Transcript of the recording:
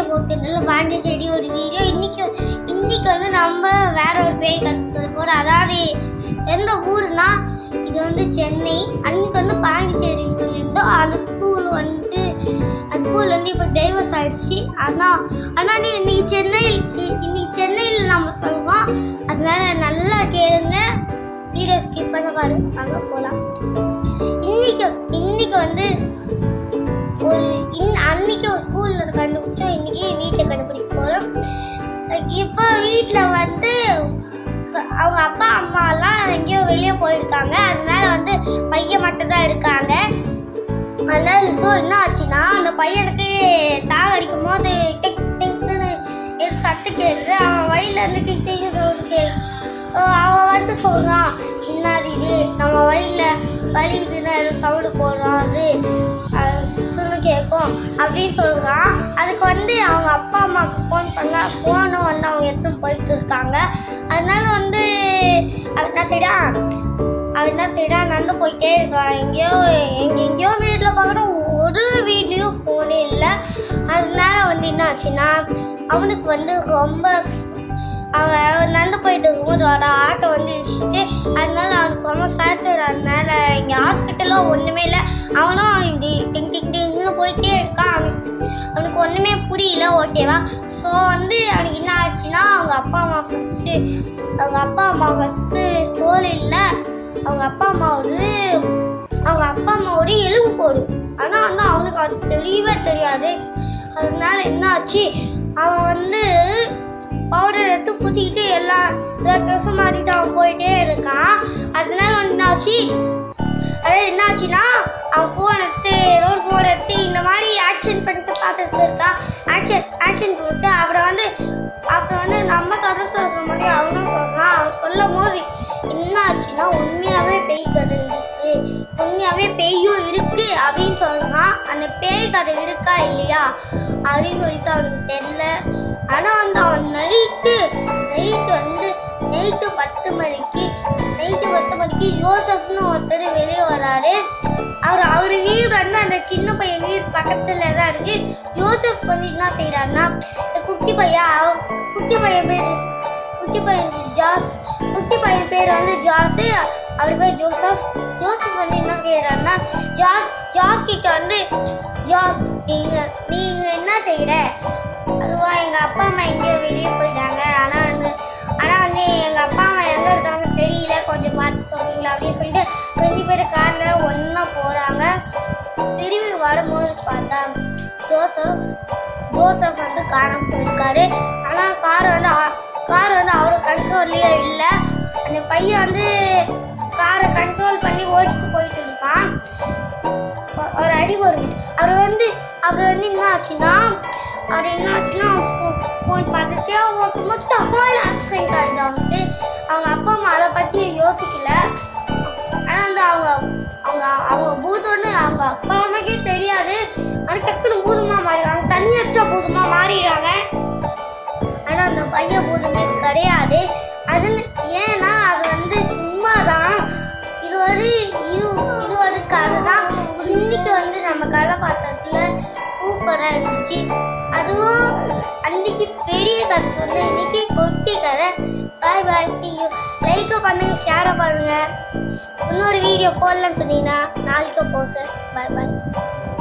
video போட்டுருந்தல Pondicherry ஒரு video இன்னைக்கு இன்னைக்கு வந்து நம்ம வேற ஒரு பேய் கஷ்டத்துல போகிறோம் அதாவது எந்த ஊருனா இது வந்து சென்னை அன்னைக்கு வந்து பாண்டிச்சேரி சொல்லியிருந்தோம் அந்த ஸ்கூல் வந்து அந்த ஸ்கூல் வந்து இப்போ டைவர்ஸ் ஆயிடுச்சு ஆனால் ஆனால் இன்னைக்கு சென்னையில் இன்னைக்கு சென்னையில் நம்ம சொல்றோம் அதனால நல்லா கேளுங்க வீடியோ ஸ்கிப் பண்ண பாருங்க அங்கே போகலாம் இன்னைக்கு இன்னைக்கு வந்து ஒரு இன் அன்னைக்கு ஒரு ஸ்கூல்ல கண்டுபிடிச்சோம் இன்னைக்கு வீட்டை கண்டுபிடிக்க போறோம் இப்போ வீட்டில் வந்து ச- அவங்க அப்பா அம்மா எல்லாம் எங்கேயோ வெளியே போயிருக்காங்க அதனால வந்து பையன் மட்டும் தான் இருக்காங்க அதனால ஸோ என்ன ஆச்சுன்னா அந்த பையனுக்கு தாக அடிக்கும் போது டிக் டிக்னு ஒரு சத்து கேட்குது அவன் வயல்ல இருந்து டிக் டிக் சவுண்டு கேட்கு அவன் வந்து சொல்றான் என்னது இது நம்ம வயல்ல வலிக்குதுன்னு ஏதோ சவுண்டு போடுறான் அது அது சுன்னு கேட்கும் அப்படின்னு சொல்றான் அதுக்கு வந்து அவங்க அப்பா அம்மாவுக்கு ஃபோன் பண்ணா ஃபோனும் வந்து அவங்க எடுத்துன்னு போயிட்டு இருக்காங்க அதனால வந்து அவன் என்ன செய்றான் அவன் என்ன செய்றான் நடந்து போயிட்டே இருக்கான் எங்கேயோ எங்க எங்கேயோ வீட்டில் பார்க்குறோம் ஒரு வீட்லேயும் ஃபோனே இல்லை அதனால வந்து என்ன ஆச்சுன்னா அவனுக்கு வந்து ரொம்ப அவன் நடந்து போயிட்டு இருக்கும்போது வர ஆட்டோ வந்து இடிச்சிட்டு அதனால அவனுக்கு ரொம்ப ஃப்ராக்சர் அதனால இங்கே ஹாஸ்பிட்டலும் ஒன்றுமே இல்லை அவனும் இந்த டிங் டிங் டிங்னு போயிட்டே இருக்கான் அவன் அவனுக்கு ஒன்றுமே புரியல ஓகேவா ஸோ வந்து அவனுக்கு என்ன ஆச்சுன்னா அவங்க அப்பா அம்மா ஃபஸ்ட்டு அவங்க அப்பா அம்மா ஃபஸ்ட்டு தோல் இல்லை அவங்க அப்பா அம்மா ஒரு அவங்க அப்பா அம்மா ஒரு எலும்பு போடு ஆனால் வந்து அவனுக்கு அது தெரியவே தெரியாது அதனால என்ன ஆச்சு அவன் வந்து பவுடர் எடுத்து குத்திக்கிட்டு எல்லாம் ட்ரெஸ்ஸும் மாற்றிட்டு அவன் போயிட்டே இருக்கான் அதனால வந்து என்ன ஆச்சு அதாவது என்ன ஆச்சுன்னா அவன் ஃபோன் எடுத்து ஏதோ ஒரு ஃபோன் எடுத்து இந்த மாதிரி ஆக்ஷன் பண்ணிட்டு பார்த்துட்டு இருக்கான் ஆக்ஷன் ஆக்ஷன் கொடுத்து அப்புறம் வந்து அப்புறம் வந்து நம்ம கதை சொல்கிற மாதிரி அவனும் சொல்கிறான் அவன் சொல்லும் போது என்ன ஆச்சுன்னா உண்மையாகவே பேய் கதை இருக்கு உண்மையாகவே பேயும் இருக்கு அப்படின்னு சொல்கிறான் அந்த பேய் கதை இருக்கா இல்லையா அப்படின்னு சொல்லிட்டு அவனுக்கு தெரியல ஆனால் வந்து அவன் நைட்டு நைட்டு வந்து நைட்டு பத்து மணிக்கு நைட்டு பத்து மணிக்கு யோசப்னு ஒருத்தர் வெளியே வராரு அவர் அவர் வீடு வந்து அந்த சின்ன பையன் வீடு பக்கத்துல தான் இருக்கு யோசப் வந்து என்ன செய்யறாருன்னா இந்த குட்டி பையன் அவன் குட்டி பையன் பேர் குட்டி பையன் ஜாஸ் குட்டி பையன் பேர் வந்து ஜாஸ் அவர் பேர் ஜோசப் ஜோசப் வந்து என்ன செய்யறாருன்னா ஜாஸ் ஜாஸ் கிட்ட வந்து ஜாஸ் நீங்க நீங்க என்ன செய்யற அதுவா எங்க அப்பா அம்மா எங்கேயோ வெளியே போயிட்டாங்க ஆனா வந்து ஆனா வந்து எங்க அப்பா அம்மா எங்க இருக்காங்க தெரியல கொஞ்சம் பார்த்து சொல்றீங்களா அப்படின்னு சொல்லிட்டு ரெண்டு பேரும் கார்ல ஒண்ணா போறாங்க திரும்பி வரும்போது பார்த்தா ஜோசப் ஜோசப் வந்து காரம் போயிருக்காரு ஆனா கார் வந்து கார் வந்து அவரு கண்ட்ரோல்லையே இல்லை அந்த பையன் வந்து காரை கண்ட்ரோல் பண்ணி ஓட்டிட்டு போயிட்டு இருக்கான் ஒ- ஒரு அடி வரும் அவர் வந்து அவர் வந்து என்ன ஆச்சுன்னா அவர் என்ன ஆச்சுன்னா ஃபோன் பார்த்துட்டே ஓட்டும் போது டக்குனு ஆக்சிடென்ட் ஆகிடுது அவனுக்கு அவங்க அப்பா அம்மா அதை பற்றி யோசிக்கல ஆனால் வந்து அவங்க அவங்க அவங்க பூதம்னு அவங்க அப்பா அம்மாக்கே தெரியாது ஆனால் டக்குனு பூதமா மாறிடுறாங்க தண்ணி அடிச்சா பூதமா மாறிடுறாங்க ஆனால் அந்த பையன் பூதமே கிடையாது அது ஏன்னா அது வந்து சும்மா தான் இது ஒரு இது இது ஒரு கதை தான் இன்னைக்கு வந்து நம்ம கதாபாத்திரத்தில் சூப்பராக இருந்துச்சு அதுவும் அன்னைக்கு பெரிய கதை சொன்ன இன்னைக்கு கொட்டி கதை பாய் பாய் சி யூ லைக்கை பண்ணுங்க ஷேரை பண்ணுங்க இன்னொரு வீடியோ போடலன்னு சொன்னீங்கன்னா நாளைக்கு போஸ்ட் பாய் பாய்